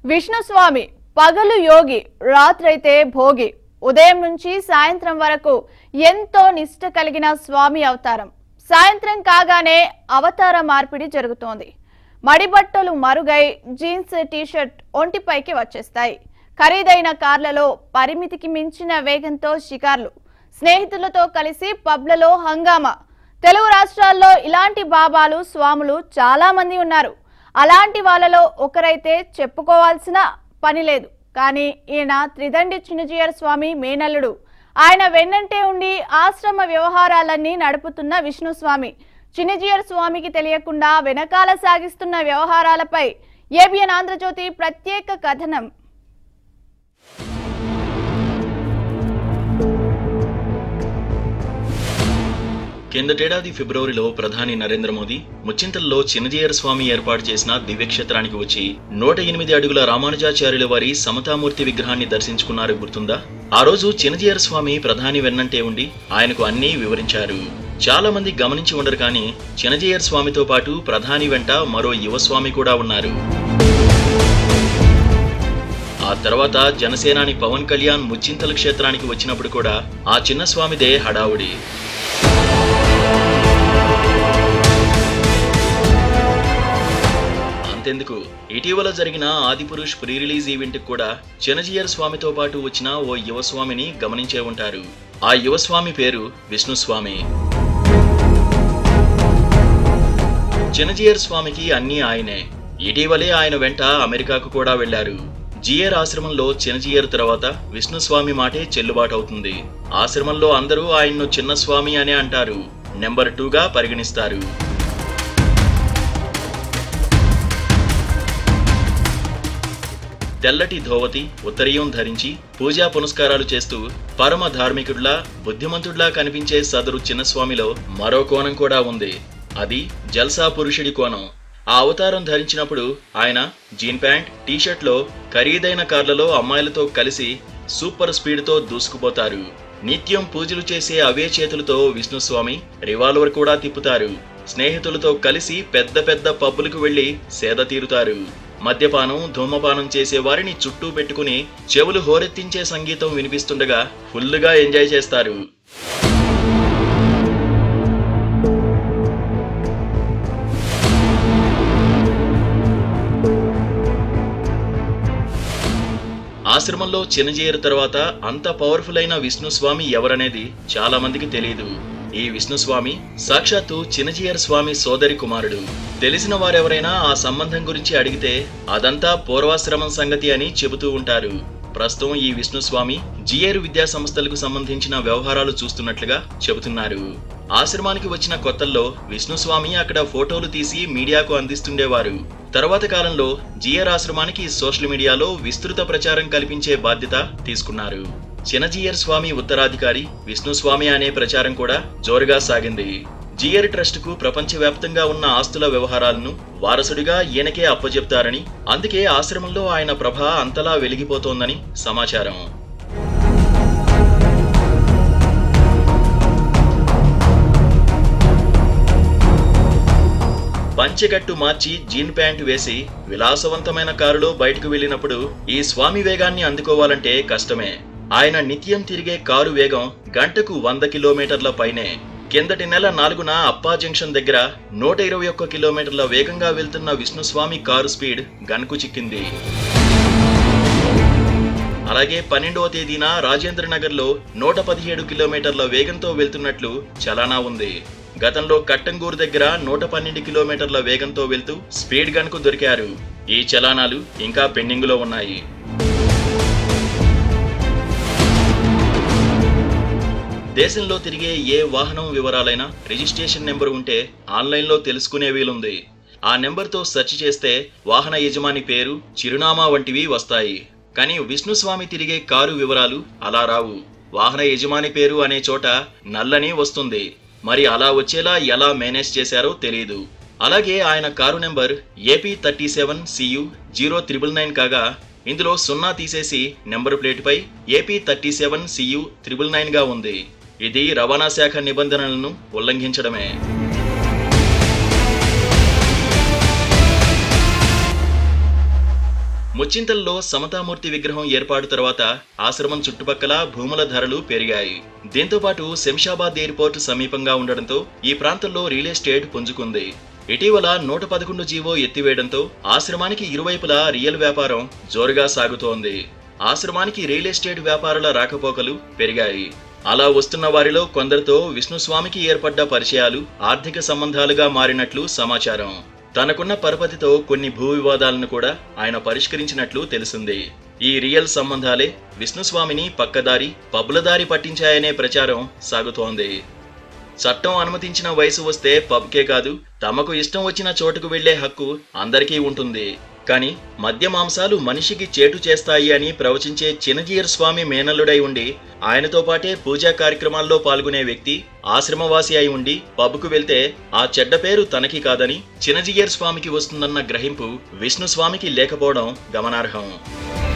విష్ణుస్వామి పగలు యోగి రాత్రైతే భోగి ఉదయం నుంచి సాయంత్రం వరకు ఎంతో నిష్ట కలిగిన స్వామి అవతారం సాయంత్రం కాగానే అవతార మార్పిడి జరుగుతోంది మడిబట్టలు మరుగై జీన్స్ టీషర్ట్ ఒంటిపైకి వచ్చేస్తాయి ఖరీదైన కార్లలో పరిమితికి మించిన వేగంతో షికార్లు స్నేహితులతో కలిసి పబ్లలో హంగామా తెలుగు రాష్ట్రాల్లో ఇలాంటి బాబాలు స్వాములు చాలా మంది ఉన్నారు అలాంటి వాళ్ళలో ఒకరైతే చెప్పుకోవాల్సిన పని లేదు కానీ ఈయన త్రిదండి చిన్నజీయర్ స్వామి మేనల్లుడు ఆయన వెన్నంటే ఉండి ఆశ్రమ వ్యవహారాలన్నీ నడుపుతున్న విష్ణు స్వామి చిన్నజీయర్ స్వామికి తెలియకుండా వెనకాల సాగిస్తున్న వ్యవహారాలపై ఏబిఎన్ ఆంధ్రజ్యోతి ప్రత్యేక కథనం కిందటేడాది ఫిబ్రవరిలో ప్రధాని నరేంద్ర మోదీ ముచ్చింతల్లో చిన్నజీయర్ స్వామి ఏర్పాటు చేసిన దివ్యక్షేత్రానికి వచ్చి నూట ఎనిమిది అడుగుల రామానుజాచార్యుల వారి సమతామూర్తి విగ్రహాన్ని దర్శించుకున్నారు గుర్తుందా ఆ రోజు చిన్నజీయర్ స్వామి ప్రధాని వెన్నంటే ఉండి ఆయనకు అన్నీ వివరించారు చాలా మంది గమనించి ఉండరు కానీ చిన్నజీయర్ స్వామితో పాటు ప్రధాని వెంట మరో యువస్వామి కూడా ఉన్నారు ఆ తర్వాత జనసేనాని పవన్ కళ్యాణ్ ముచ్చింతల క్షేత్రానికి వచ్చినప్పుడు కూడా ఆ చిన్న స్వామిదే హడావుడి అంతెందుకు ఇటీవల జరిగిన ఆదిపురుష్ ప్రీ రిలీజ్ ఈవెంట్ కూడా చినజీయర్ స్వామితో పాటు వచ్చిన ఓ యువస్వామిని గమనించే ఉంటారు ఆ యువస్వామి పేరు విష్ణుస్వామి చినజీయర్ స్వామికి అన్నీ ఆయనే ఇటీవలే ఆయన వెంట అమెరికాకు కూడా వెళ్లారు జియర్ ఆశ్రమంలో చినజీయర్ తర్వాత విష్ణుస్వామి మాటే చెల్లుబాటు అవుతుంది ఆశ్రమంలో అందరూ ఆయన్ను చిన్న స్వామి అనే అంటారు నెంబర్ టూగా పరిగణిస్తారు తెల్లటి ధోవతి ఉత్తరీయం ధరించి పూజా పునస్కారాలు చేస్తూ పరమ ధార్మికుడిలా బుద్ధిమంతుడిలా కనిపించే సదరు చిన్నస్వామిలో మరో కోణం కూడా ఉంది అది జల్సా పురుషుడి కోణం ఆ అవతారం ధరించినప్పుడు ఆయన జీన్ ప్యాంట్ టీషర్ట్లో ఖరీదైన కార్లలో అమ్మాయిలతో కలిసి సూపర్ స్పీడ్తో దూసుకుపోతారు నిత్యం పూజలు చేసే అవే చేతులతో విష్ణుస్వామి రివాల్వర్ కూడా తిప్పుతారు స్నేహితులతో కలిసి పెద్ద పెద్ద పబ్బులకు వెళ్లి సేద తీరుతారు మద్యపానం ధూమపానం చేసే వారిని చుట్టూ పెట్టుకుని చెవులు హోరెత్తించే సంగీతం వినిపిస్తుండగా ఫుల్లుగా ఎంజాయ్ చేస్తారు ఆశ్రమంలో చిన్నజీయర్ తర్వాత అంత పవర్ఫుల్ అయిన విష్ణుస్వామి ఎవరనేది చాలా మందికి తెలియదు ఈ విష్ణుస్వామి సాక్షాత్తు చిన్నజీయర్ స్వామి సోదరి కుమారుడు తెలిసిన వారెవరైనా ఆ సంబంధం గురించి అడిగితే అదంతా పూర్వాశ్రమం సంగతి అని చెబుతూ ఉంటారు ప్రస్తుతం ఈ విష్ణుస్వామి జియేరు విద్యా సంస్థలకు సంబంధించిన వ్యవహారాలు చూస్తున్నట్లుగా చెబుతున్నారు ఆశ్రమానికి వచ్చిన కొత్తల్లో విష్ణుస్వామి అక్కడ ఫోటోలు తీసి మీడియాకు అందిస్తుండేవారు తర్వాత కాలంలో జియర్ ఆశ్రమానికి సోషల్ మీడియాలో విస్తృత ప్రచారం కల్పించే బాధ్యత తీసుకున్నారు చినజీయర్ స్వామి ఉత్తరాధికారి విష్ణుస్వామి అనే ప్రచారం కూడా జోరుగా సాగింది జియర్ ట్రస్ట్ కు ప్రపంచవ్యాప్తంగా ఉన్న ఆస్తుల వ్యవహారాలను వారసుడిగా ఈయనకే అప్పజెప్తారని అందుకే ఆశ్రమంలో ఆయన ప్రభ అంతలా వెలిగిపోతోందని సమాచారం పంచెగట్టు మార్చి జీన్ ప్యాంటు వేసి విలాసవంతమైన కారులో బయటకు వెళ్ళినప్పుడు ఈ స్వామి వేగాన్ని అందుకోవాలంటే కష్టమే ఆయన నిత్యం తిరిగే కారు వేగం గంటకు వంద కిలోమీటర్ల పైనే కిందటి నెల నాలుగున అప్పా జంక్షన్ దగ్గర నూట ఇరవై ఒక్క కిలోమీటర్ల వేగంగా వెళ్తున్న విష్ణుస్వామి కారు స్పీడ్ గన్కు చిక్కింది అలాగే పన్నెండవ తేదీన రాజేంద్ర నగర్లో నూట పదిహేడు కిలోమీటర్ల వేగంతో వెళ్తున్నట్లు చలానా ఉంది గతంలో కట్టంగూరు దగ్గర నూట పన్నెండు కిలోమీటర్ల వేగంతో వెళ్తూ స్పీడ్ గన్కు దొరికారు ఈ చలానాలు ఇంకా పెండింగులో ఉన్నాయి దేశంలో తిరిగే ఏ వాహనం వివరాలైనా రిజిస్ట్రేషన్ నెంబర్ ఉంటే ఆన్లైన్లో తెలుసుకునే వీలుంది ఆ నెంబర్తో సెర్చ్ చేస్తే వాహన యజమాని పేరు చిరునామా వంటివి వస్తాయి కానీ విష్ణుస్వామి తిరిగే కారు వివరాలు అలా రావు వాహన యజమాని పేరు అనే చోట నల్లని వస్తుంది మరి అలా వచ్చేలా ఎలా మేనేజ్ చేశారో తెలియదు అలాగే ఆయన car number AP thirty seven CU zero triple nine కాగా ఇందులో సున్నా తీసేసి నెంబర్ ప్లేట్పై AP thirty seven CU triple నైన్గా ఉంది ఇది రవాణా శాఖ నిబంధనలను ఉల్లంఘించడమే ముచ్చింతల్లో సమతామూర్తి విగ్రహం ఏర్పాటు తర్వాత ఆశ్రమం చుట్టుపక్కల భూముల ధరలు పెరిగాయి దీంతో పాటు శంషాబాద్ ఎయిర్పోర్ట్ సమీపంగా ఉండడంతో ఈ ప్రాంతంలో రియల్ ఎస్టేట్ పుంజుకుంది ఇటీవల నూట పదకొండు జీవో ఎత్తివేయడంతో ఆశ్రమానికి ఇరువైపులా రియల్ వ్యాపారం జోరుగా సాగుతోంది ఆశ్రమానికి రియల్ ఎస్టేట్ వ్యాపారుల రాకపోకలు పెరిగాయి అలా వస్తున్న వారిలో కొందరితో విష్ణుస్వామికి ఏర్పడ్డ పరిచయాలు ఆర్థిక సంబంధాలుగా మారినట్లు సమాచారం తనకున్న పరపతితో కొన్ని భూ వివాదాలను కూడా ఆయన పరిష్కరించినట్లు తెలిసింది ఈ రియల్ సంబంధాలే విష్ణుస్వామిని పక్కదారి పబ్బులదారి పట్టించాయనే ప్రచారం సాగుతోంది చట్టం అనుమతించిన వయసు వస్తే పబ్కే కాదు తమకు ఇష్టం వచ్చిన చోటుకు వెళ్లే హక్కు అందరికీ ఉంటుంది కానీ మద్య మాంసాలు మనిషికి చేటు చేస్తాయి అని ప్రవచించే చినజీయర్ స్వామి మేనల్లుడై ఉండి ఆయనతో పాటే పూజా కార్యక్రమాల్లో పాల్గొనే వ్యక్తి ఆశ్రమవాసి అయి ఉండి పబ్కు వెళ్తే ఆ చెడ్డ పేరు తనకి కాదని చినజీయర్ స్వామికి వస్తుందన్న గ్రహింపు విష్ణు స్వామికి లేకపోవడం గమనార్హం